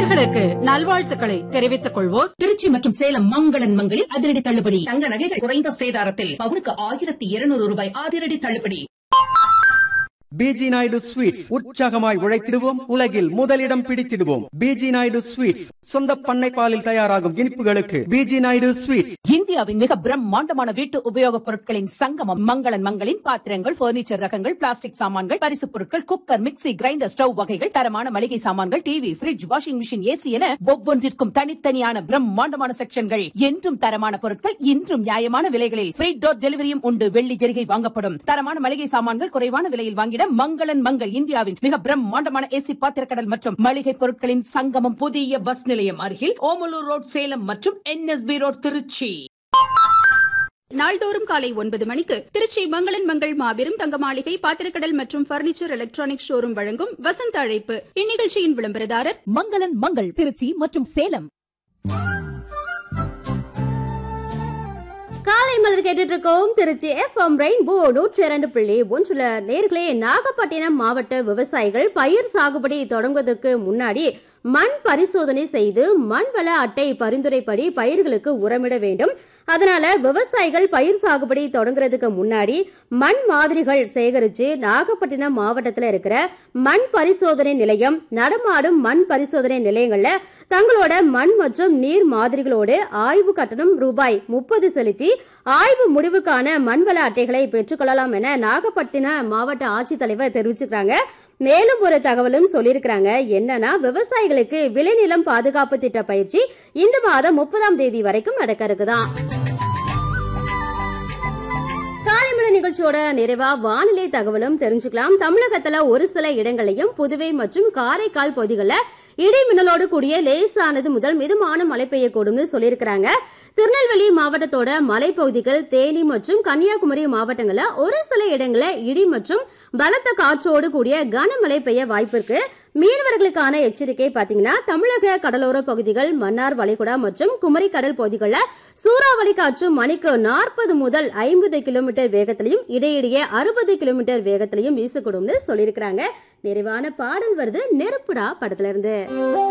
நேயர்களுக்கு நல்வாழ்த்துக்களை தெரிவித்துக் கொள்வோர் திருச்சி மற்றும் சேலம் மங்களன் மங்களில் அதிரடி தள்ளுபடி தங்க நகைகள் குறைந்த சேதாரத்தில் பவுனுக்கு ஆயிரத்தி இருநூறு ரூபாய் அதிரடி தள்ளுபடி பிஜி நாயுடு ஸ்வீட்ஸ் உற்சாகமாய் உழைத்திடுவோம் உலகில் முதலிடம் பிடித்திடுவோம் பிஜி நாயுடு ஸ்வீட்ஸ் சொந்த பண்ணை பாலில் தயாராகும் இனிப்புகளுக்கு பிஜி நாயுடு ஸ்வீட்ஸ் இந்தியாவின் மிக பிரம்மாண்டமான வீட்டு உபயோகப் பொருட்களின் சங்கமம் மங்களன் மங்களின் பாத்திரங்கள் பர்னிச்சர் ரகங்கள் பிளாஸ்டிக் சாமான்கள் பரிசுப் பொருட்கள் குக்கர் மிக்ஸி கிரைண்டர் ஸ்டவ் வகைகள் தரமான மளிகை சாமான்கள் TV fridge washing machine AC என ஒவ்வொன்றிற்கும் தனித்தனியான பிரம்மாண்டமான செக்ஷன்கள் என்றும் தரமான பொருட்கள் இன்றும் நியாயமான விலைகளில் ஃப்ரீ டோர் டெலிவரியும் உண்டு வெள்ளி ஜெரிகை வாங்கப்படும் தரமான மளிகை சாமான்கள் குறைவான விலையில் வாங்கிட மங்களன் மங்கள் இந்தியாவின் மிக பிரம்மாண்டமான ஏசி பாத்திரக்கடல் மற்றும் மளிகை பொருட்களின் சங்கமம் புதிய பஸ் நிலையம் அருகில் ஓமலூர் ரோட் சேலம் மற்றும் என்எஸ்பி ரோட் திருச்சி நாள்தோறும் காலை ஒன்பது மணிக்கு திருச்சி மங்களன் மங்கள் மாபெரும் தங்க மாளிகை பாத்திரக்கடல் மற்றும் பர்னிச்சர் எலக்ட்ரானிக் ஷோரூம் வழங்கும் வசந்த அழைப்பு இந்நிகழ்ச்சியின் விளம்பரதாரர் மங்களன் மங்கள் திருச்சி மற்றும் சேலம் காலை மலர் கேட்டுட்டு இருக்கோம் திருச்சி எஃப்எம் ரெயின்போ நூற்றி இரண்டு புள்ளி ஒன்றுல நேர்களே நாகப்பட்டினம் மாவட்ட விவசாயிகள் பயிர் சாகுபடி தொடங்குவதற்கு முன்னாடி மண் பரிசோதனை செய்து மண் வள அட்டை பரிந்துரைப்படி பயிர்களுக்கு உரமிட வேண்டும் அதனால விவசாயிகள் பயிர் சாகுபடி தொடங்குறதுக்கு முன்னாடி மண் மாதிரிகள் சேகரிச்சு நாகப்பட்டினம் மாவட்டத்தில் இருக்கிற மண் பரிசோதனை நிலையம் நடமாடும் மண் பரிசோதனை நிலையங்கள்ல தங்களோட மண் மற்றும் நீர் மாதிரிகளோடு ஆய்வு கட்டணம் ரூபாய் முப்பது செலுத்தி ஆய்வு முடிவுக்கான மண்வள அட்டைகளை பெற்றுக்கொள்ளலாம் என நாகப்பட்டினம் மாவட்ட ஆட்சித்தலைவர் தெரிவிச்சிருக்காங்க மேலும் ஒரு தகவலும் சொல்லியிருக்கிறாங்க என்னன்னா விவசாயிகளுக்கு விளைநிலம் பாதுகாப்பு திட்ட பயிற்சி இந்த மாதம் முப்பதாம் தேதி வரைக்கும் நடக்க இருக்குதான் காலைமலை நிகழ்ச்சியோட நிறைவா வானிலை தகவலும் தெரிஞ்சுக்கலாம் தமிழகத்துல ஒரு சில இடங்களையும் புதுவை மற்றும் காரைக்கால் பகுதிகளில் இடி மின்னலோடு கூடிய லேசானது முதல் மிதமான மழை பெய்யக்கூடும்னு சொல்லியிருக்கிறாங்க திருநெல்வேலி மாவட்டத்தோட மலைப்பகுதிகள் தேனி மற்றும் கன்னியாகுமரி மாவட்டங்கள்ல ஒரு சில இடங்கள்ல இடி மற்றும் பலத்த காற்றோடு கூடிய கனமழை பெய்ய வாய்ப்பு இருக்கு மீனவர்களுக்கான எச்சரிக்கை பாத்தீங்கன்னா தமிழக கடலோர பகுதிகள் மன்னார் வளைகுடா மற்றும் குமரி கடல் பகுதிகளில் சூறாவளி காற்று மணிக்கு நாற்பது முதல் ஐம்பது கிலோமீட்டர் வேகத்திலையும் இடையிடையே அறுபது கிலோமீட்டர் வேகத்திலையும் வீசக்கூடும்னு சொல்லியிருக்கிறாங்க நிறைவான பாடல் வருது நெருப்புடா படத்துல இருந்து